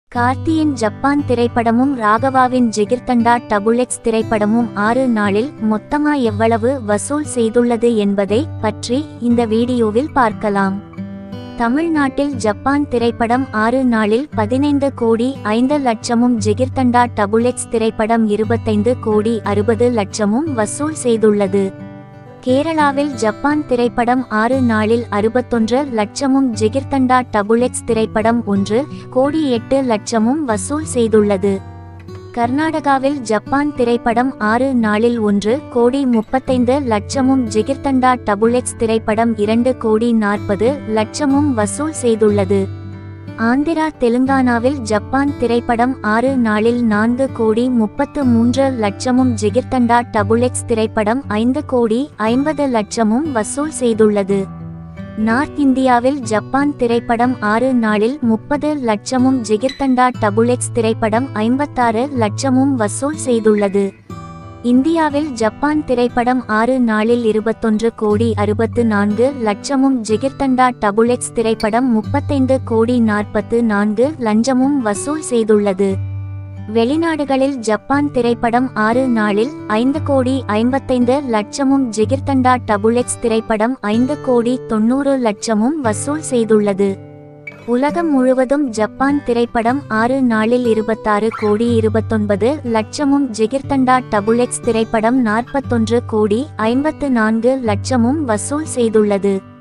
கார்த்தியின் Japan திரைப்படமும் ராகவாவின் ஜிகிர்தண்டா டபுளெக்ஸ் திரைப்படமும் ஆறு நாளில் மொத்தமா எவ்வளவு வசூல் செய்துள்ளது என்பதை பற்றி இந்த வீடியோவில் பார்க்கலாம் தமிழ்நாட்டில் ஜப்பான் திரைப்படம் ஆறு நாளில் பதினைந்து கோடி ஐந்து லட்சமும் ஜிகிர்தண்டா டபுளெக்ஸ் திரைப்படம் இருபத்தைந்து கோடி அறுபது லட்சமும் வசூல் செய்துள்ளது கேரளாவில் ஜப்பான் திரைப்படம் ஆறு நாளில் அறுபத்தொன்று லட்சமும் ஜிகிர்தண்டா டபுளெக்ஸ் திரைப்படம் ஒன்று கோடி எட்டு லட்சமும் வசூல் செய்துள்ளது கர்நாடகாவில் ஜப்பான் திரைப்படம் ஆறு நாளில் ஒன்று கோடி முப்பத்தைந்து லட்சமும் ஜிகிர்தண்டா டபுளெக்ஸ் திரைப்படம் இரண்டு கோடி நாற்பது லட்சமும் வசூல் செய்துள்ளது ஆந்திரா தெலுங்கானாவில் ஜப்பான் திரைப்படம் ஆறு நாளில் நான்கு கோடி முப்பத்து மூன்று லட்சமும் ஜிகிர்தண்டா டபுளெக்ஸ் திரைப்படம் ஐந்து கோடி ஐம்பது லட்சமும் வசூல் செய்துள்ளது நார்த் இந்தியாவில் ஜப்பான் திரைப்படம் ஆறு நாளில் முப்பது லட்சமும் ஜிகிர்தண்டா டபுளெக்ஸ் திரைப்படம் ஐம்பத்தாறு லட்சமும் வசூல் செய்துள்ளது இந்தியாவில் ஜப்பான் திரைப்படம் ஆறு நாளில் இருபத்தொன்று கோடி அறுபத்து நான்கு லட்சமும் ஜிகிர்தண்டா டபுளெக்ஸ் திரைப்படம் முப்பத்தைந்து கோடி நாற்பத்து நான்கு லஞ்சமும் வசூல் செய்துள்ளது வெளிநாடுகளில் ஜப்பான் திரைப்படம் ஆறு நாளில் ஐந்து கோடி ஐம்பத்தைந்து லட்சமும் ஜிகிர்தண்டா டபுளெக்ஸ் திரைப்படம் ஐந்து கோடி தொண்ணூறு லட்சமும் வசூல் செய்துள்ளது உலகம் முழுவதும் ஜப்பான் திரைப்படம் ஆறு நாளில் இருபத்தாறு கோடி இருபத்தொன்பது லட்சமும் ஜிகிர்தண்டா டபுளெக்ஸ் திரைப்படம் நாற்பத்தொன்று கோடி ஐம்பத்து நான்கு லட்சமும் வசூல் செய்துள்ளது